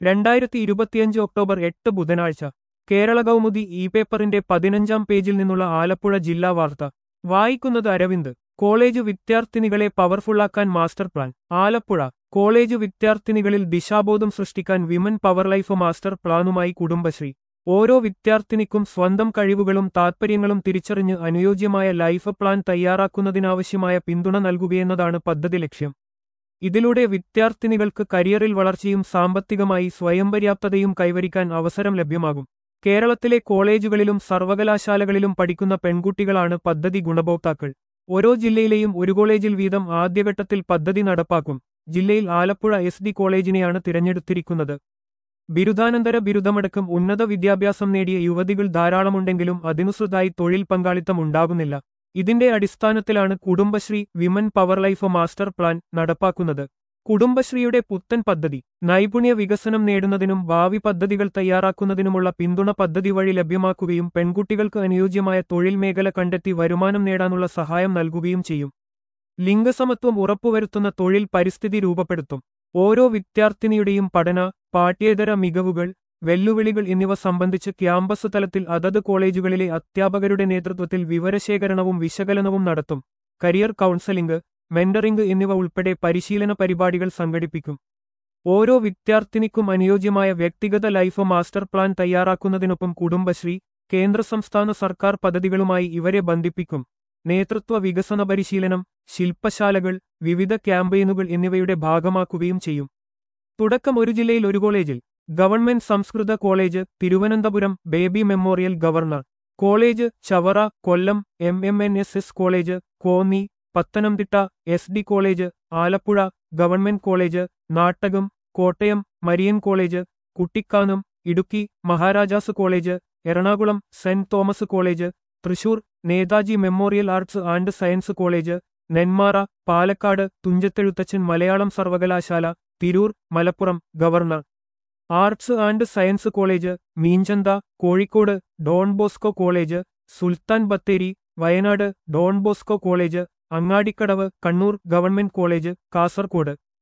രണ്ടായിരത്തി ഇരുപത്തിയഞ്ച് ഒക്ടോബർ എട്ട് ബുധനാഴ്ച കേരള കൗമുദി ഇ പേപ്പറിന്റെ പതിനഞ്ചാം പേജിൽ നിന്നുള്ള ആലപ്പുഴ ജില്ലാ വാർത്ത വായിക്കുന്നത് അരവിന്ദ് കോളേജ് വിദ്യാർത്ഥിനികളെ പവർഫുള്ളാക്കാൻ മാസ്റ്റർ പ്ലാൻ ആലപ്പുഴ കോളേജ് വിദ്യാർത്ഥിനികളിൽ ദിശാബോധം സൃഷ്ടിക്കാൻ വിമൻ പവർ ലൈഫ് മാസ്റ്റർ പ്ലാനുമായി കുടുംബശ്രീ ഓരോ വിദ്യാർത്ഥിനിക്കും സ്വന്തം കഴിവുകളും താൽപ്പര്യങ്ങളും തിരിച്ചറിഞ്ഞ് അനുയോജ്യമായ ലൈഫ് പ്ലാൻ തയ്യാറാക്കുന്നതിനാവശ്യമായ പിന്തുണ നൽകുകയെന്നതാണ് പദ്ധതി ലക്ഷ്യം ഇതിലൂടെ വിദ്യാർത്ഥിനികൾക്ക് കരിയറിൽ വളർച്ചയും സാമ്പത്തികമായി സ്വയം പര്യാപ്തതയും കൈവരിക്കാൻ അവസരം ലഭ്യമാകും കേരളത്തിലെ കോളേജുകളിലും സർവകലാശാലകളിലും പഠിക്കുന്ന പെൺകുട്ടികളാണ് പദ്ധതി ഗുണഭോക്താക്കൾ ഓരോ ജില്ലയിലെയും ഒരു കോളേജിൽ വീതം ആദ്യഘട്ടത്തിൽ പദ്ധതി നടപ്പാക്കും ജില്ലയിൽ ആലപ്പുഴ എസ് ഡി കോളേജിനെയാണ് തിരഞ്ഞെടുത്തിരിക്കുന്നത് ബിരുദാനന്തര ബിരുദമടക്കം ഉന്നത വിദ്യാഭ്യാസം നേടിയ യുവതികൾ ധാരാളമുണ്ടെങ്കിലും അതിനുസൃതായി തൊഴിൽ പങ്കാളിത്തം ഉണ്ടാകുന്നില്ല ഇതിന്റെ അടിസ്ഥാനത്തിലാണ് Kudumbashree women power life master plan നടപ്പാക്കുന്നത് കുടുംബശ്രീയുടെ പുത്തൻ പദ്ധതി നൈപുണ്യ വികസനം നേടുന്നതിനും ഭാവി പദ്ധതികൾ തയ്യാറാക്കുന്നതിനുമുള്ള പിന്തുണ പദ്ധതി വഴി ലഭ്യമാക്കുകയും പെൺകുട്ടികൾക്ക് അനുയോജ്യമായ തൊഴിൽ മേഖല കണ്ടെത്തി വരുമാനം നേടാനുള്ള സഹായം നൽകുകയും ചെയ്യും ലിംഗസമത്വം ഉറപ്പുവരുത്തുന്ന തൊഴിൽ പരിസ്ഥിതി രൂപപ്പെടുത്തും ഓരോ വിദ്യാർത്ഥിനിയുടെയും പഠന പാഠ്യേതര മികവുകൾ വെല്ലുവിളികൾ എന്നിവ സംബന്ധിച്ച് ക്യാമ്പസ് തലത്തിൽ അതത് കോളേജുകളിലെ അധ്യാപകരുടെ നേതൃത്വത്തിൽ വിവരശേഖരണവും വിശകലനവും നടത്തും കരിയർ കൗൺസലിംഗ് മെന്ററിംഗ് എന്നിവ ഉൾപ്പെടെ പരിശീലന പരിപാടികൾ സംഘടിപ്പിക്കും ഓരോ വിദ്യാർത്ഥിനിക്കും അനുയോജ്യമായ വ്യക്തിഗത ലൈഫ് മാസ്റ്റർ പ്ലാൻ തയ്യാറാക്കുന്നതിനൊപ്പം കുടുംബശ്രീ കേന്ദ്ര സംസ്ഥാന സർക്കാർ പദ്ധതികളുമായി ഇവരെ ബന്ധിപ്പിക്കും നേതൃത്വ വികസന പരിശീലനം ശില്പശാലകൾ വിവിധ ക്യാമ്പയിനുകൾ എന്നിവയുടെ ഭാഗമാക്കുകയും ചെയ്യും തുടക്കം ഒരു ജില്ലയിൽ ഒരു കോളേജിൽ ഗവൺമെന്റ് സംസ്കൃത college Thiruvananthapuram baby memorial governor college Chavara Kollam M M N S S college Konni Pathanamthitta S D college Alappuzha government college Nattakam Kottayam Marian college Kuttikkanam Idukki Maharajas college Ernakulam saint Thomas college Thrissur Netaji memorial arts and science college Nenmara Palakkad Thunchathezhuthachan Malayalam സർവകലാശാല Tirur Malappuram governor arts and science college Meenchanda Kozhikode Don Bosco college Sultan Bathery Wayanad Don Bosco college Angadikkadavu Kannur government college Kasaragod